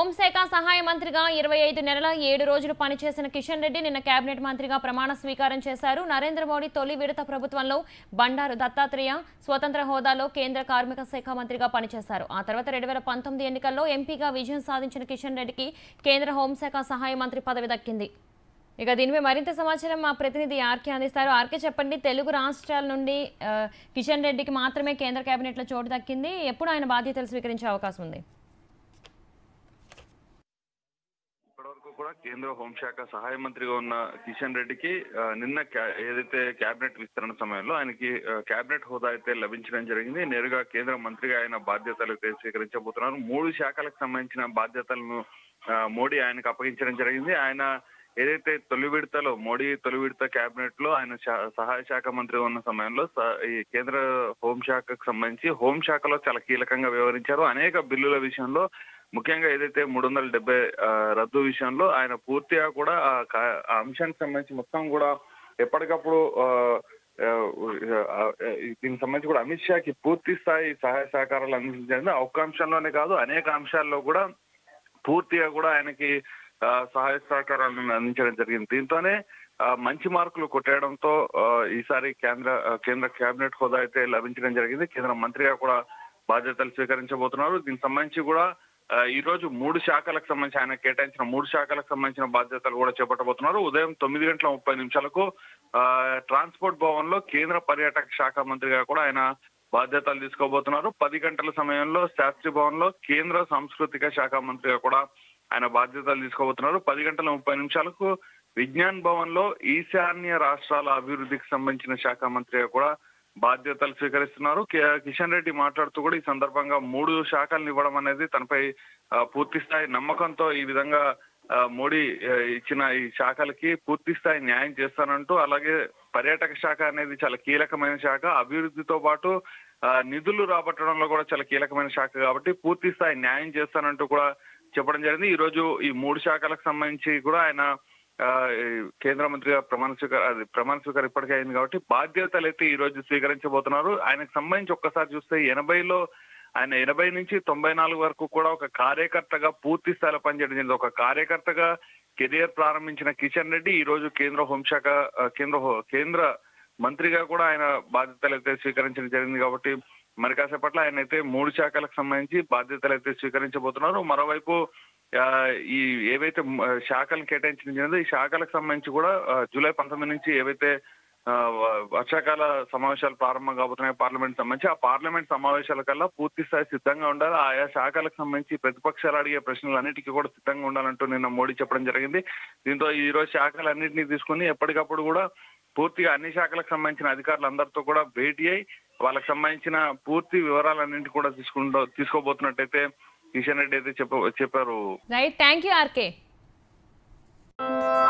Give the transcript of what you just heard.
హోంశాఖ సహాయ మంత్రిగా ఇరవై ఐదు నెలల ఏడు రోజులు పనిచేసిన కిషన్ రెడ్డి నిన్న కేబినెట్ మంత్రిగా ప్రమాణ స్వీకారం చేశారు నరేంద్ర మోడీ తొలి విడత ప్రభుత్వంలో బండారు దత్తాత్రేయ స్వతంత్ర హోదాలో కేంద్ర కార్మిక శాఖ మంత్రిగా పనిచేశారు ఆ తర్వాత రెండు వేల పంతొమ్మిది ఎన్నికల్లో ఎంపీగా విజయం సాధించిన కిషన్ రెడ్డికి కేంద్ర హోంశాఖ సహాయ మంత్రి పదవి దక్కింది ఇక దీనిపై మరింత సమాచారం మా ప్రతినిధి ఆర్కే అందిస్తారు ఆర్కే చెప్పండి తెలుగు రాష్ట్రాల నుండి ఆ, కిషన్ రెడ్డికి మాత్రమే కేంద్ర కేబినెట్లో చోటు దక్కింది ఎప్పుడు ఆయన బాధ్యతలు స్వీకరించే అవకాశం ఉంది ఇప్పటివరకు కూడా కేంద్ర హోంశాఖ సహాయ మంత్రిగా ఉన్న కిషన్ రెడ్డికి ఆ, నిన్న క్యా- ఏదైతే కేబినెట్ విస్తరణ సమయంలో ఆయనకి ఆ, కేబినెట్ హోదా అయితే లభించడం జరిగింది నేరుగా కేంద్ర మంత్రిగా ఆయన బాధ్యతలు అయితే స్వీకరించబోతున్నారు మూడు శాఖలకు సంబంధించిన బాధ్యతలను ఆ, మోడీ ఆయనకు అప్పగించడం జరిగింది ఆయన ఏదైతే తొలి విడతలో మోడీ తొలి విడత కేబినెట్ లో ఆయన శా- సహాయ శాఖ మంత్రి ఉన్న సమయంలో స- ఈ కేంద్ర హోంశాఖకు సంబంధించి హోంశాఖలో చాలా కీలకంగా వ్యవహరించారు అనేక బిల్లుల విషయంలో ముఖ్యంగా ఏదైతే మూడు వందల డెబ్బై ఆ, రద్దు విషయంలో ఆయన పూర్తిగా కూడా ఆ కా- ఆ అంశానికి సంబంధించి మొత్తం కూడా ఎప్పటికప్పుడు ఆ, ఆ, ఆ, దీనికి సంబంధించి కూడా అమిత్ షాకి పూర్తి స్థాయి సహాయ సహకారాలు అందించింది ఒక్క అంశంలోనే కాదు అనేక అంశాల్లో కూడా పూర్తిగా కూడా ఆయనకి ఆ, సహాయ సహకారాలను అందించడం జరిగింది దీంతోనే ఆ, మంచి మార్కులు కొట్టేయడంతో ఆ, ఈసారి కేంద్ర ఆ, కేంద్ర కేబినెట్ హోదా అయితే లభించడం జరిగింది కేంద్ర మంత్రిగా కూడా బాధ్యతలు స్వీకరించబోతున్నారు దీనికి సంబంధించి కూడా ఆ, ఈ రోజు మూడు శాఖలకు సంబంధించి ఆయన కేటాయించిన మూడు శాఖలకు సంబంధించిన బాధ్యతలు కూడా చేపట్టబోతున్నారు ఉదయం తొమ్మిది గంటల ముప్పై నిమిషాలకు ఆ, ట్రాన్స్పోర్ట్ భవన్ లో కేంద్ర పర్యాటక శాఖ మంత్రిగా కూడా ఆయన బాధ్యతలు తీసుకోబోతున్నారు పది గంటల సమయంలో శాస్త్రి భవన్ లో కేంద్ర సాంస్కృతిక శాఖ మంత్రిగా కూడా ఆయన బాధ్యతలు తీసుకోబోతున్నారు పది గంటల ముప్పై నిమిషాలకు విజ్ఞాన్ భవన్ లో ఈశాన్య రాష్ట్రాల అభివృద్ధికి సంబంధించిన శాఖ మంత్రిగా కూడా బాధ్యతలు స్వీకరిస్తున్నారు కి- కిషన్ రెడ్డి మాట్లాడుతూ కూడా ఈ సందర్భంగా మూడు శాఖలను ఇవ్వడం అనేది తనపై ఆ, పూర్తి స్థాయి నమ్మకంతో ఈ విధంగా ఆ, మోడీ ఆ, ఇచ్చిన ఈ శాఖలకి పూర్తి స్థాయి న్యాయం చేస్తానంటూ అలాగే పర్యాటక శాఖ అనేది చాలా కీలకమైన శాఖ అభివృద్ధితో పాటు ఆ, నిధులు రాబట్టడంలో కూడా చాలా కీలకమైన శాఖ కాబట్టి పూర్తి స్థాయి న్యాయం చేస్తానంటూ కూడా చెప్పడం జరిగింది ఈ రోజు ఈ మూడు శాఖలకు సంబంధించి కూడా ఆయన ఆ, ఈ కేంద్ర మంత్రిగా ప్రమాణ స్వీకారం అది ప్రమాణ స్వీకారం ఇప్పటికే అయింది కాబట్టి బాధ్యతలు అయితే ఈ రోజు స్వీకరించబోతున్నారు ఆయనకు సంబంధించి ఒక్కసారి చూస్తే ఎనభైలో ఆయన ఎనభై నుంచి తొంభై నాలుగు వరకు కూడా ఒక కార్యకర్తగా పూర్తి స్థాయిలో పనిచేయడం జరిగింది ఒక కార్యకర్తగా కెరియర్ ప్రారంభించిన కిషన్ రెడ్డి ఈ రోజు కేంద్ర హోంశాఖ ఆ, కేంద్ర హో- కేంద్ర మంత్రిగా కూడా ఆయన బాధ్యతలు అయితే స్వీకరించడం జరిగింది కాబట్టి మరి కాసేపట్లో ఆయన అయితే మూడు శాఖలకు సంబంధించి బాధ్యతలు అయితే స్వీకరించబోతున్నారు మరోవైపు ఆ, ఈ ఏవైతే మ- శాఖలను కేటాయించడం జరిగిందో ఈ శాఖలకు సంబంధించి కూడా ఆ, జూలై పంతొమ్మిది నుంచి ఏవైతే ఆ, వ- వర్షాకాల సమావేశాలు ప్రారంభం కాబోతున్నాయి పార్లమెంట్ సంబంధించి ఆ పార్లమెంట్ సమావేశాల కల్లా పూర్తి స్థాయి సిద్ధంగా ఉండాలి ఆయా శాఖలకు సంబంధించి ప్రతిపక్షాలు అడిగే ప్రశ్నలన్నిటికీ కూడా సిద్ధంగా ఉండాలంటూ నిన్న మోడీ చెప్పడం జరిగింది దీంతో ఈ రోజు శాఖలన్నింటినీ తీసుకుని ఎప్పటికప్పుడు కూడా పూర్తిగా అన్ని శాఖలకు సంబంధించిన అధికారులందరితో కూడా భేటీ అయి వాళ్ళకి సంబంధించిన పూర్తి వివరాలన్నింటి కూడా తీసుకుంటూ తీసుకోబోతున్నట్టయితే కిషన్ రెడ్డి అయితే చెప్ప చెప్పారు రైట్ థ్యాంక్ యూ ఆర్కే